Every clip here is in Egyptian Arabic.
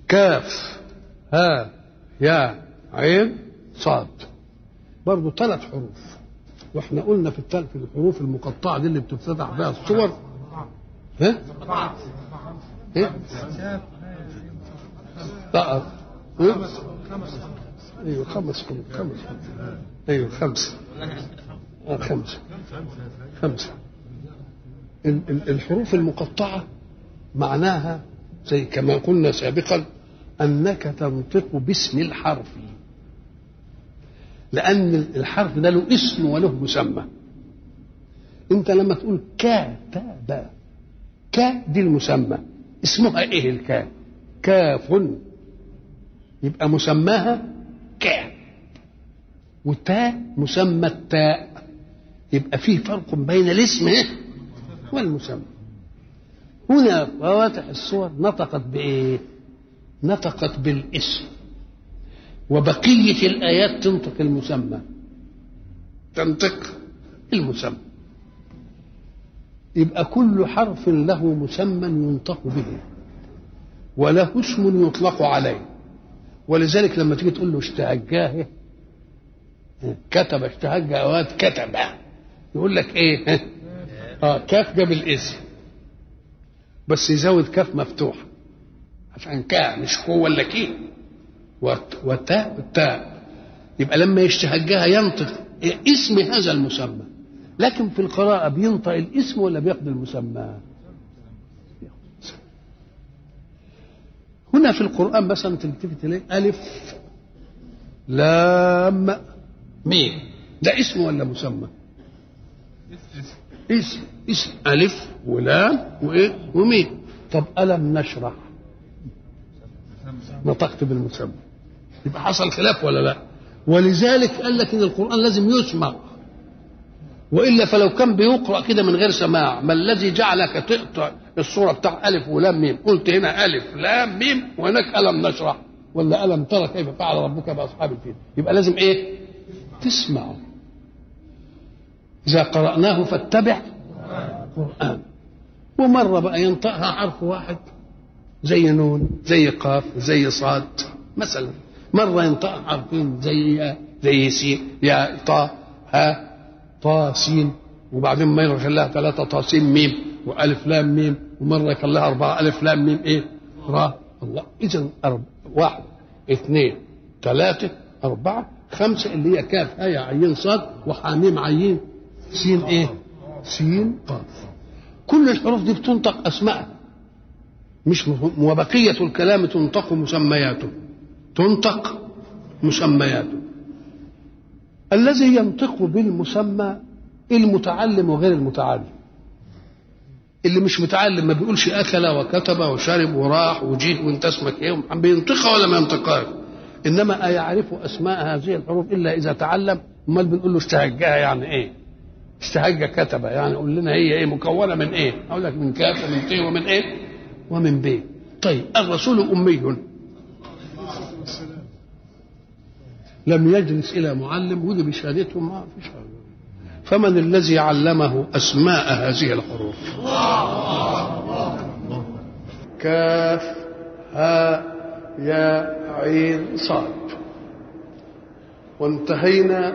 كاف ها يا عين صاد برضه ثلاث حروف واحنا قلنا في التل... في الحروف المقطعه دي اللي بتفتتح بها الصور ها؟ ايه؟ لا ها؟ ايوه خمس حروف خمس حروف ايوه خمسه آه خمسه خمسه ال- ال- الحروف المقطعه معناها زي كما قلنا سابقا انك تنطق باسم الحرف لان الحرف ده له اسم وله مسمى انت لما تقول كاتب كا دي المسمى اسمها ايه الكا كاف يبقى مسماها كا وتاء مسمى التاء يبقى فيه فرق بين الاسم والمسمى هنا فواتح الصور نطقت بايه نطقت بالاسم وبقية الآيات تنطق المسمى تنطق المسمى يبقى كل حرف له مسمى ينطق به وله اسم يطلق عليه ولذلك لما تيجي تقول له اشتهجاه كتب اشتهج اوقات كتب يقول لك ايه اه كاف جاب الاسم بس يزود كاف مفتوحه عشان كا مش هو ولا كي وت- وتاء التاء يبقى لما يشتهجها ينطق اسم هذا المسمى لكن في القراءة بينطق الاسم ولا بياخد المسمى؟ هنا في القرآن مثلا تلتفت إليه ألف لام ميم ده اسم ولا مسمى؟ اسم اسم ألف ولام وإيه؟ وميم طب ألم نشرح نطقت بالمسمى يبقى حصل خلاف ولا لا ولذلك قال لك ان القران لازم يسمع والا فلو كان بيقرا كده من غير سماع ما الذي جعلك تقطع الصوره بتاع الف ولام ميم قلت هنا الف لام ميم وهناك الم نشرح ولا الم ترى كيف فعل ربك باصحاب الفيل يبقى لازم ايه تسمع اذا قراناه فاتبع قران ومره بقى ينطقها حرف واحد زي نون زي قاف زي صاد مثلا مرة ينطق حرفين زي يا زي سين يا طا ها طا سين وبعدين مرة يخليها ثلاثة طا سين ميم وألف لام ميم ومرة يخليها أربعة ألف لام ميم إيه را الله إذا أرب... واحد اثنين ثلاثة أربعة خمسة اللي هي كاف هاء عين صاد وحاميم عين سين إيه سين قاف كل الحروف دي بتنطق أسماء مش مفهوم وبقية الكلام تنطق مسمياته تنطق مسمياته الذي ينطق بالمسمى المتعلم وغير المتعلم اللي مش متعلم ما بيقولش اكل وكتب وشرب وراح وجيت وانت اسمك ايه بينطقها ولا ما ينطقهاش انما ايعرف اسماء هذه الحروف الا اذا تعلم امال بنقول له استهجها يعني ايه استهج كتب يعني قول لنا هي ايه مكونه من ايه اقول لك من كاف ومن ت ومن ايه ومن ب طيب الرسول امي لم يجلس الى معلم ودي بشهادته ما فيش فمن الذي علمه اسماء هذه الحروف كاف هاء يا عين صاد وانتهينا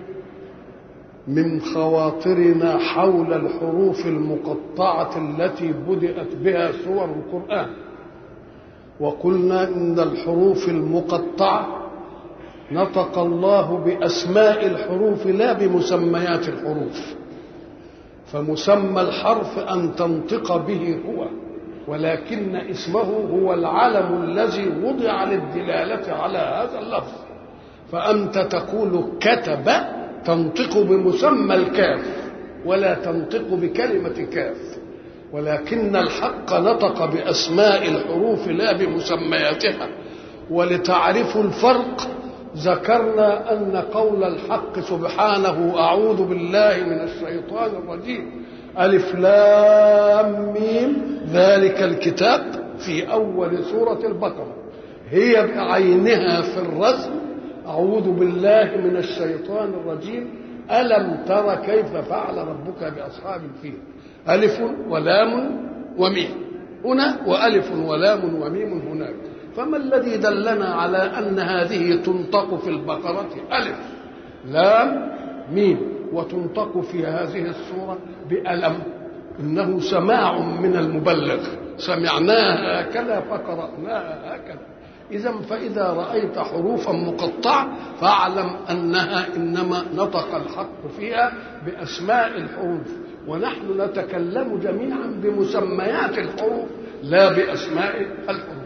من خواطرنا حول الحروف المقطعه التي بدات بها سور القران وقلنا ان الحروف المقطعه نطق الله باسماء الحروف لا بمسميات الحروف فمسمى الحرف ان تنطق به هو ولكن اسمه هو العلم الذي وضع للدلاله على هذا اللفظ فانت تقول كتب تنطق بمسمى الكاف ولا تنطق بكلمه كاف ولكن الحق نطق باسماء الحروف لا بمسمياتها ولتعرفوا الفرق ذكرنا ان قول الحق سبحانه اعوذ بالله من الشيطان الرجيم الف لام ميم ذلك الكتاب في اول سوره البقره هي بعينها في الرسم اعوذ بالله من الشيطان الرجيم الم تر كيف فعل ربك باصحاب الفيل الف ولام وميم هنا والف ولام وميم هناك فما الذي دلنا على أن هذه تنطق في البقرة ألف لام ميم وتنطق في هذه السورة بألم إنه سماع من المبلغ سمعناها هكذا فقرأناها هكذا إذا فإذا رأيت حروفا مقطعة فاعلم أنها إنما نطق الحق فيها بأسماء الحروف ونحن نتكلم جميعا بمسميات الحروف لا بأسماء الحروف